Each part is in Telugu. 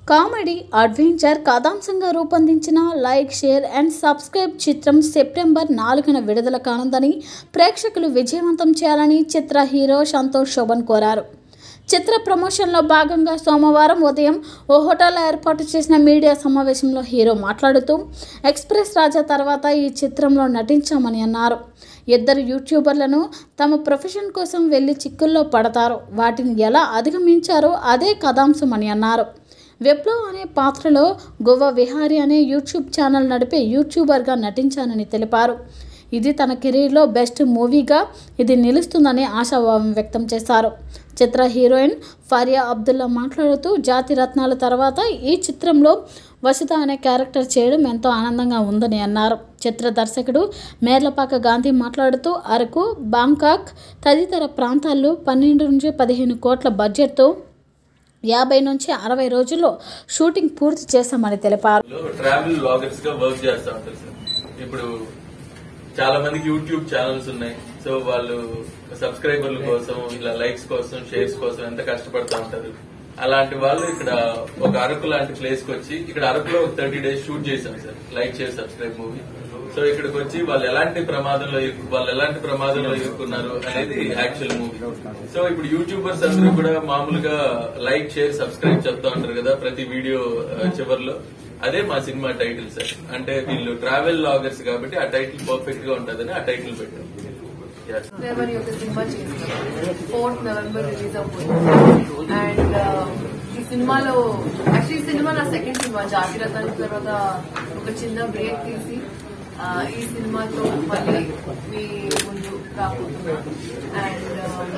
కామెడీ అడ్వెంచర్ కథాంశంగా రూపొందించిన లైక్ షేర్ అండ్ సబ్స్క్రైబ్ చిత్రం సెప్టెంబర్ నాలుగున విడుదల కానుందని ప్రేక్షకులు విజయవంతం చేయాలని చిత్ర హీరో సంతోష్ శోభన్ కోరారు చిత్ర ప్రమోషన్లో భాగంగా సోమవారం ఉదయం ఓ హోటల్లో ఏర్పాటు చేసిన మీడియా సమావేశంలో హీరో మాట్లాడుతూ ఎక్స్ప్రెస్ రాజా తర్వాత ఈ చిత్రంలో నటించామని అన్నారు ఇద్దరు యూట్యూబర్లను తమ ప్రొఫెషన్ కోసం వెళ్ళి చిక్కుల్లో పడతారు వాటిని ఎలా అధిగమించారో అదే కథాంశం అని అన్నారు విప్లవ్ అనే పాత్రలో గోవా విహారీ అనే యూట్యూబ్ ఛానల్ నడిపే యూట్యూబర్గా నటించానని తెలిపారు ఇది తన కెరీర్లో బెస్ట్ మూవీగా ఇది నిలుస్తుందని ఆశాభావం వ్యక్తం చేశారు చిత్ర హీరోయిన్ ఫరియా అబ్దుల్లా మాట్లాడుతూ జాతి రత్నాల తర్వాత ఈ చిత్రంలో వసిత అనే క్యారెక్టర్ చేయడం ఎంతో ఆనందంగా ఉందని అన్నారు చిత్ర దర్శకుడు మేర్లపాక గాంధీ మాట్లాడుతూ అరకు బాంకాక్ తదితర ప్రాంతాల్లో పన్నెండు నుంచి పదిహేను కోట్ల బడ్జెట్తో యాభై నుంచి అరవై రోజుల్లో షూటింగ్ పూర్తి చేశామని తెలిపారు లో ట్రావెల్ బ్లాగర్స్ గా వర్క్ చేస్తా ఉంటారు సార్ ఇప్పుడు చాలా మందికి యూట్యూబ్ ఛానల్స్ ఉన్నాయి సో వాళ్ళు సబ్స్క్రైబర్ల కోసం ఇలా లైక్స్ కోసం షేర్స్ కోసం ఎంత కష్టపడతా ఉంటారు అలాంటి వాళ్ళు ఇక్కడ ఒక అరకు లాంటి ప్లేస్ కి వచ్చి ఇక్కడ అరకులో ఒక థర్టీ డేస్ షూట్ చేశాం సార్ లైక్ చేసి సబ్స్క్రైబ్ మూవీ సో ఇక్కడికి వచ్చి వాళ్ళు ఎలాంటి ప్రమాదంలో ఇరుక్కు- వాళ్ళు ఎలాంటి ప్రమాదంలో ఇరుక్కున్నారు అనేది యాక్చువల్ మూవీ సో ఇప్పుడు యూట్యూబర్స్ అందరూ కూడా మామూలుగా లైక్ షేర్ సబ్స్క్రైబ్ చెప్తా ఉంటారు కదా ప్రతి వీడియో ఆ, చివర్లో అదే మా సినిమా టైటిల్ సార్ అంటే వీళ్ళు ట్రావెల్ లాగర్స్ కాబట్టి ఆ టైటిల్ పర్ఫెక్ట్ గా ఉంటదని ఆ టైటిల్ పెట్టాం Yes. ఫిబ్రవరి ఒక సినిమా చేస్తున్నాం ఫోర్త్ నవంబర్ రిలీజ్ అవుతుంది అండ్ ఈ సినిమాలో యాక్చువల్లీ ఈ సినిమా నా సెకండ్ సినిమా జాగ్రత్త తర్వాత ఒక చిన్న బ్రేక్ తీసి ఆ, ఈ సినిమాతో మళ్ళీ మీ ముందు రాబోతున్నా అండ్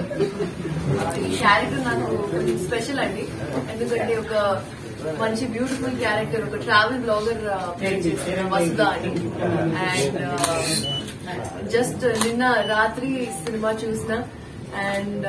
ఈ క్యారెక్టర్ నాకు కొంచెం స్పెషల్ అండి ఎందుకంటే ఒక మంచి బ్యూటిఫుల్ క్యారెక్టర్ ఒక ట్రావెల్ బ్లాగర్ ప్లే చేశారు వసుదా అని అండ్ జస్ట్ నిన్న రాత్రి సినిమా చూసిన అండ్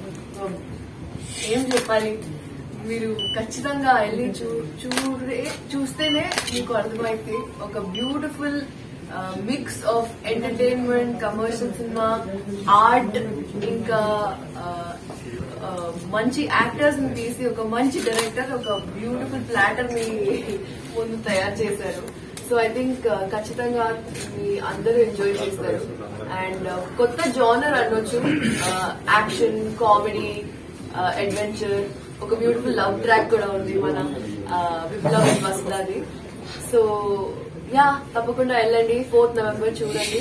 ఏం చెప్పాలి మీరు ఖచ్చితంగా వెళ్ళి చూ చూడే చూస్తేనే మీకు అర్థమైతే ఒక beautiful mix of entertainment commercial సినిమా ఆర్ట్ ఇంకా uh, uh, మంచి యాక్టర్స్ ని తీసి ఒక మంచి డైరెక్టర్ ఒక బ్యూటిఫుల్ ప్లాటర్ ని ముందు తయారు చేశారు సో ఐ థింక్ ఖచ్చితంగా మీ అందరూ ఎంజాయ్ చేస్తారు అండ్ కొత్త జానర్ అనొచ్చు యాక్షన్ కామెడీ అడ్వెంచర్ ఒక బ్యూటిఫుల్ లవ్ ట్రాక్ కూడా ఉంది మన విప్లవ్ వస్తుంది సో యా తప్పకుండా వెళ్ళండి ఫోర్త్ నవంబర్ చూడండి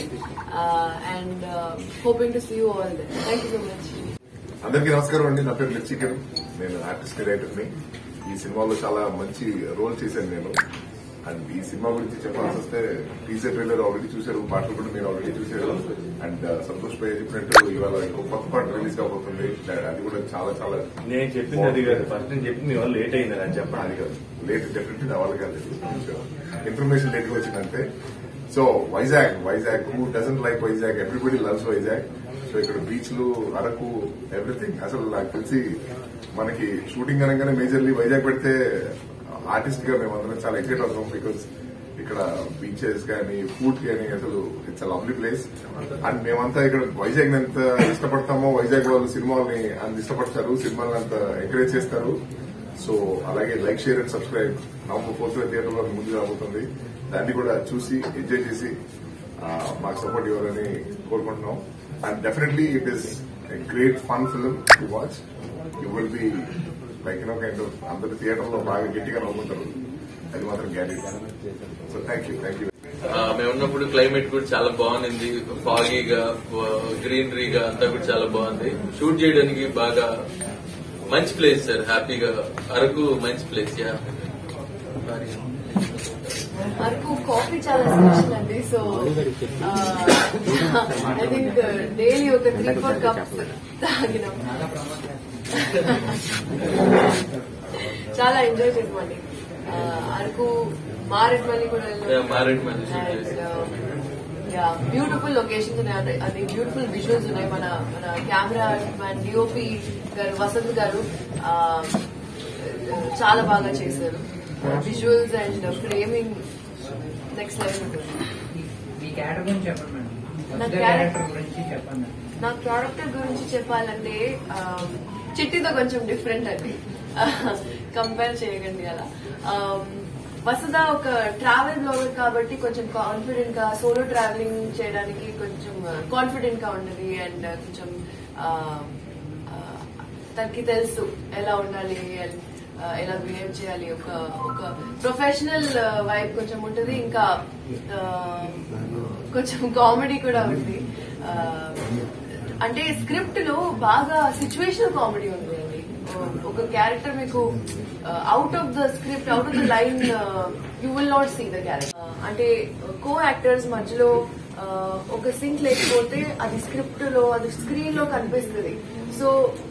and hoping to see you all thank you so much అందరికీ నమస్కారం అండి నా పేరు లచ్చికర్ నేను ఆర్టిస్ట్ డైరెక్టర్ ని ఈ సినిమాలో చాలా మంచి రోల్ చేశాను నేను అండ్ ఈ సినిమా గురించి చెప్పాల్సి వస్తే టీజర్ ట్రైలర్ ఆల్రెడీ చూశారు పాటలు కూడా మీరు ఆల్రెడీ చూశారు అండ్ సంతోష్ పై చెప్పినట్టు ఇవాళ ఇంకో కొత్త పాట రిలీజ్ కాబోతుంది అది కూడా చాలా చాలా నేను చెప్పింది అది కాదు ఫస్ట్ నేను చెప్పింది మీ వల్ల లేట్ అయింది నాకు చెప్పండి అది కాదు లేట్ డెఫినెట్లీ నా వాళ్ళు కాదు ఇన్ఫర్మేషన్ లేట్ వచ్చిందంటే so Vizag Vizag who doesn't like Vizag everybody loves Vizag so ఇక్కడ బీచ్లు అరకు ఎవ్రీథింగ్ అసలు నాకు తెలిసి మనకి షూటింగ్ అనగానే మేజర్లీ వైజాగ్ పెడితే ఆర్టిస్ట్ గా మేమందరం చాలా ఎక్సైట్ అవుతాం బికాస్ ఇక్కడ బీచెస్ కానీ ఫుడ్ కానీ అసలు ఇట్స్ లవ్లీ ప్లేస్ అండ్ మేమంతా ఇక్కడ వైజాగ్ ఎంత ఇష్టపడతామో వైజాగ్ వాళ్ళు సినిమాల్ని అంత ఇష్టపడతారు సినిమాలను అంత ఎంకరేజ్ చేస్తారు సో అలాగే like share and subscribe November fourth theatre లో ముందు రాబోతుంది దాన్ని కూడా చూసి ఎంజాయ్ చేసి ఆ, మాకు సపోర్ట్ ఇవ్వాలని కోరుకుంటున్నాం and definitely it is great fun film to watch you will be like you know kind of అందరు థియేటర్ లో బాగా గట్టిగా నవ్వుకుంటారు అది మాత్రం guarantee so thank you thank you ఆ, మేము ఉన్నప్పుడు క్లైమేట్ కూడా చాలా బాగుంది ఫాగీగా గ్రీనరీగా అంతా కూడా చాలా బాగుంది షూట్ చేయడానికి బాగా మంచి ప్లేస్ సార్ హ్యాపీగా అరకు మంచి ప్లేస్ యా అరకు కాఫీ చాలా స్పెషల్ అండి సో ఐ థింక్ డైలీ ఒక త్రీ ఫోర్ కప్స్ తాగినాం చాలా ఎంజాయ్ చేసామండి ఆ, అరకు మారేట్మల్లి కూడా Yeah, మారేడుమల్లి shoot చేసాం. బ్యూటిఫుల్ లొకేషన్స్ ఉన్నాయి అది- అది బ్యూటిఫుల్ విజువల్స్ ఉన్నాయి మన మన కెమెరా మ్యాన్ డిఓపి గారు వసంత్ గారు ఆ, చాలా బాగా చేశారు visuals and framing next level ఉంటుంది మీ క్యారెక్టర్ గురించి చెప్పండి మేడం నా ఫస్ట్ క్యారెక్టర్ క్యారెక్టర్ గురించి చెప్పండి నా క్యారెక్టర్ గురించి చెప్పాలంటే ఆ, చిట్టితో కొంచెం డిఫరెంట్ అండి కంపేర్ చేయకండి అలా Um, వసుధ ఒక ట్రావెల్ బ్లాగర్ కాబట్టి కొంచెం కాన్ఫిడెంట్ గా సోలో ట్రావెలింగ్ చేయడానికి కొంచెం కాన్ఫిడెంట్ గా ఉండదు అండ్ కొంచెం uh, uh, తనకి తెలుసు ఎలా ఉండాలి and, uh, ఎలా బిహేవ్ చేయాలి ఒక ఒక ప్రొఫెషనల్ వైబ్ కొంచెం ఉంటుంది ఇంకా uh, కొంచెం కామెడీ కూడా ఉంది Uh, అంటే స్క్రిప్ట్ లో బాగా సిచ్యువేషనల్ కామెడీ ఉంది అండి ఒక క్యారెక్టర్ మీకు out of the script out of the line you will not see the character అంటే కో యాక్టర్స్ మధ్యలో uh, ఒక సింక్ లేకపోతే అది స్క్రిప్ట్ లో అది స్క్రీన్ లో కనిపిస్తుంది so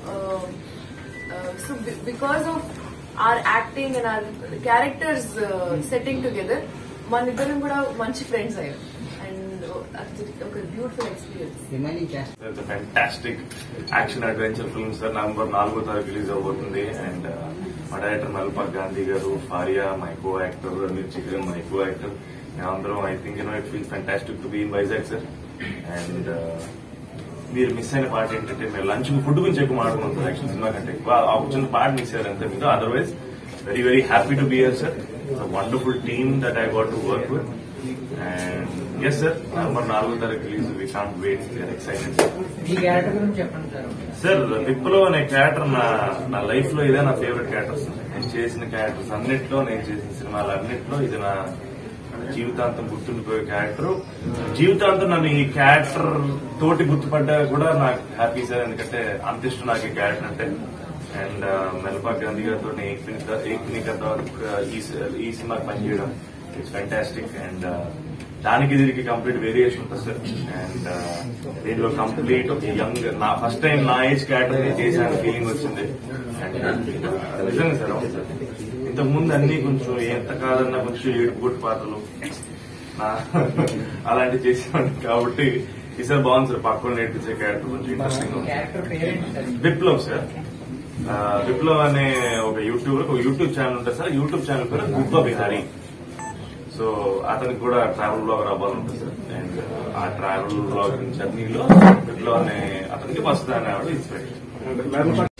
so because of our acting and our characters setting together మన ఇద్దరం కూడా మంచి ఫ్రెండ్స్ అయ్యారు అండ్ ఒక beautiful experience remaining cast it's fantastic action adventure film sir November నాలుగో తారీఖు రిలీజ్ అవబోతుంది అండ్ మా director Malpak Gandhi garu Faria my co actor Anil Chigran my co actor మేమందరం I think you know it feel fantastic to be in Vizag sir and మీరు మిస్ అయిన పాట ఏంటంటే మీరు లంచ్ ఫుడ్ గురించి ఎక్కువ మాట్లాడుకుంటాం సార్ యాక్షన్ సినిమా కంటే ఎక్కువ ఆ ఒక చిన్న పాట మిస్ అయ్యారు అంతే మీకు otherwise very very happy to be here sir wonderful team that I got to work with and yes sir November నాలుగో తారీఖు release we can't wait excited sir మీ క్యారెక్టర్ గురించి చెప్పండి సార్ సార్ విప్లో అనే క్యారెక్టర్ నా నా లైఫ్ లో ఇదే నా ఫేవరెట్ క్యారెక్టర్స్ నేను చేసిన క్యారెక్టర్స్ అన్నిట్లో నేను చేసిన సినిమాలు అన్నిట్లో ఇది నా జీవితాంతం గుర్తుండిపోయే క్యారెక్టర్ జీవితాంతం నన్ను ఈ క్యారెక్టర్ తోటి గుర్తుపడ్డా కూడా నాకు హ్యాపీ సార్ ఎందుకంటే అంత ఇష్టం నాకు ఈ క్యారెక్టర్ అంటే అండ్ మెల్పా గాంధీ గారితో ఏక్నికత ఈ ఈ సినిమాకి పనిచేయడం ఇట్స్ ఫ్యాంటాస్టిక్ అండ్ దానికి దీనికి కంప్లీట్ వేరియేషన్ ఉంటుంది సార్ అండ్ దీనిలో కంప్లీట్ ఒక యంగ్ నా ఫస్ట్ టైం నా ఏజ్ క్యారెక్టర్ నేను చేశాను ఫీలింగ్ వచ్చింది And, uh, నిజంగా సార్ అవును సార్ ఇంతకు ముందు అన్ని కొంచెం ఎంత కాదన్నా కొంచెం ఏడుపు కొట్టు పాటలు నా- అలాంటివి చేసేవాడిని కాబట్టి ఈసారి బాగుంది సార్ పక్కన నేర్పించే క్యారెక్టర్ కొంచెం ఇంట్రెస్టింగ్ ఉంది క్యారెక్టర్ పేరేంటి సార్ విప్లవ్ సార్ ఆ, విప్లవ్ అనే ఒక యూట్యూబర్ ఒక యూట్యూబ్ ఛానల్ ఉంటుంది సార్ యూట్యూబ్ ఛానల్ పేరు విప్లవ్ బిహారీ సో అతనికి కూడా ట్రావెల్ బ్లాగర్ అవ్వాలంటుంది సార్ అండ్ ఆ ట్రావెల్ బ్లాగింగ్ జర్నీలో విప్లవ్ అనే అతనికి వస్తుంది అనే ఇన్స్పిరేషన్